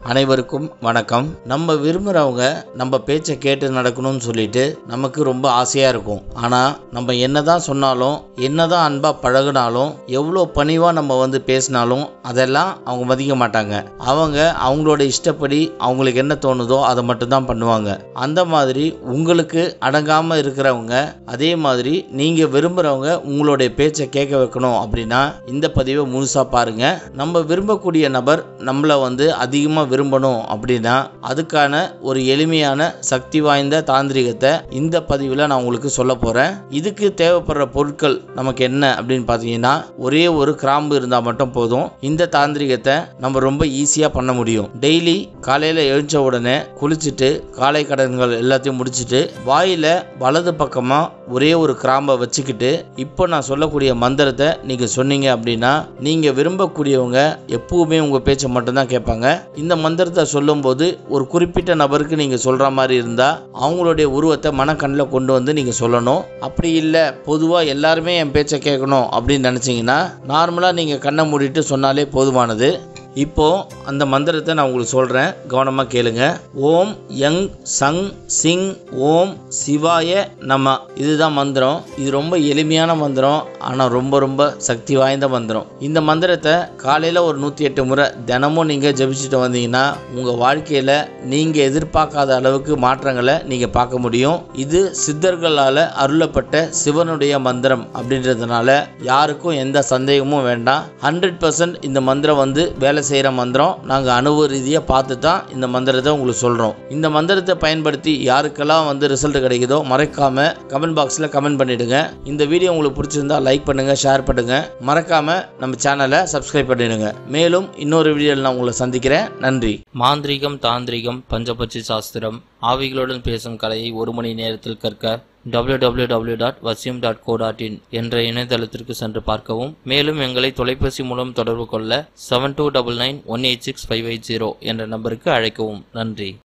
அனைவருக்கும் வணக்கம் நம்ம விரும்புகிறவங்க நம்ம பேச்சை கேட்டு நடக்கணும்னு சொல்லிட்டு நமக்கு ரொம்ப ஆசையாக இருக்கும் ஆனால் நம்ம என்னதான் சொன்னாலும் என்னதான் அன்பாக பழகுனாலும் எவ்வளோ பணிவாக நம்ம வந்து பேசினாலும் அதெல்லாம் அவங்க மதிக்க மாட்டாங்க அவங்க அவங்களோட இஷ்டப்படி அவங்களுக்கு என்ன தோணுதோ அதை மட்டும்தான் பண்ணுவாங்க அந்த மாதிரி உங்களுக்கு அடங்காமல் இருக்கிறவங்க அதே மாதிரி நீங்கள் விரும்புகிறவங்க உங்களுடைய பேச்சை கேட்க வைக்கணும் அப்படின்னா இந்த பதிவை முழுசாக பாருங்க நம்ம விரும்பக்கூடிய நபர் நம்மளை வந்து அதிகமாக விரும்பணும் அப்படின்னா அதுக்கான ஒரு எளிமையான சக்தி வாய்ந்த தாந்திரிகத்தை இந்த பதிவில் நான் உங்களுக்கு சொல்ல போகிறேன் இதுக்கு தேவைப்படுற பொருட்கள் நமக்கு என்ன அப்படின்னு பார்த்தீங்கன்னா ஒரே ஒரு கிராம்பு இருந்தால் மட்டும் போதும் இந்த தாந்திரிகத்தை நம்ம ரொம்ப ஈஸியாக பண்ண முடியும் டெய்லி காலையில் எழுந்த உடனே குளிச்சுட்டு காலை கடன்கள் எல்லாத்தையும் முடிச்சுட்டு வாயில் வலது பக்கமாக ஒரே ஒரு கிராம்பை வச்சுக்கிட்டு இப்போ நான் சொல்லக்கூடிய மந்திரத்தை நீங்கள் சொன்னீங்க அப்படின்னா நீங்கள் விரும்பக்கூடியவங்க எப்பவுமே உங்கள் பேச்சை மட்டும்தான் கேட்பாங்க இந்த மந்திரத்தை சொல்லும்போது ஒரு குறிப்பிட்ட நபருக்கு நீங்கள் சொல்கிற மாதிரி இருந்தால் அவங்களுடைய உருவத்தை மனக்கண்ணில் கொண்டு வந்து நீங்கள் சொல்லணும் அப்படி இல்லை பொதுவாக எல்லாருமே என் பேச்சை கேட்கணும் அப்படின்னு நினச்சிங்கன்னா நார்மலாக நீங்கள் கண்ணை மூடிட்டு சொன்னாலே போதுமானது இப்போ அந்த மந்திரத்தை நான் உங்களுக்கு சொல்கிறேன் கவனமாக கேளுங்க ஓம் யங் சங் சிங் ஓம் சிவாய நம இதுதான் மந்திரம் இது ரொம்ப எளிமையான மந்திரம் ஆனால் ரொம்ப ரொம்ப சக்தி வாய்ந்த மந்திரம் இந்த மந்திரத்தை காலையில் ஒரு நூற்றி எட்டு முறை தினமும் நீங்கள் ஜபிச்சுட்டு வந்தீங்கன்னா உங்கள் வாழ்க்கையில் நீங்கள் எதிர்பார்க்காத அளவுக்கு மாற்றங்களை நீங்கள் பார்க்க முடியும் இது சித்தர்களால் அருளப்பட்ட சிவனுடைய மந்திரம் அப்படின்றதுனால யாருக்கும் எந்த சந்தேகமும் வேண்டாம் ஹண்ட்ரட் பர்சன்ட் இந்த மந்திரம் வந்து வேலை செய்கிற மந்திரம் நாங்கள் அனுபவ ரீதியாக பார்த்து தான் இந்த மந்திரத்தை உங்களுக்கு சொல்கிறோம் இந்த மந்திரத்தை பயன்படுத்தி யாருக்கெல்லாம் வந்து ரிசல்ட் கிடைக்குதோ மறக்காம கமெண்ட் பாக்ஸில் கமெண்ட் பண்ணிடுங்க இந்த வீடியோ உங்களுக்கு பிடிச்சிருந்தா லைக் பண்ணுங்க ஷேர் பண்ணுங்க மறக்காம நம்ம சேனலை சப்ஸ்கிரைப் பண்ணிடுங்க மேலும் இன்னொரு வீடியோவில் நான் உங்களை சந்திக்கிறேன் நன்றி மாந்திரிகம் தாந்திரிகம் பஞ்சபட்சி சாஸ்திரம் ஆவிகளுடன் பேசும் கலையை ஒரு மணி நேரத்தில் கற்க www.vasyum.co.in டாட் வசியம் டாட் கோ டாட் இன் என்ற இணையதளத்திற்கு சென்று பார்க்கவும் மேலும் எங்களை தொலைபேசி மூலம் தொடர்பு கொள்ள seven two double nine one eight six five eight zero என்ற நம்பருக்கு அழைக்கவும் நன்றி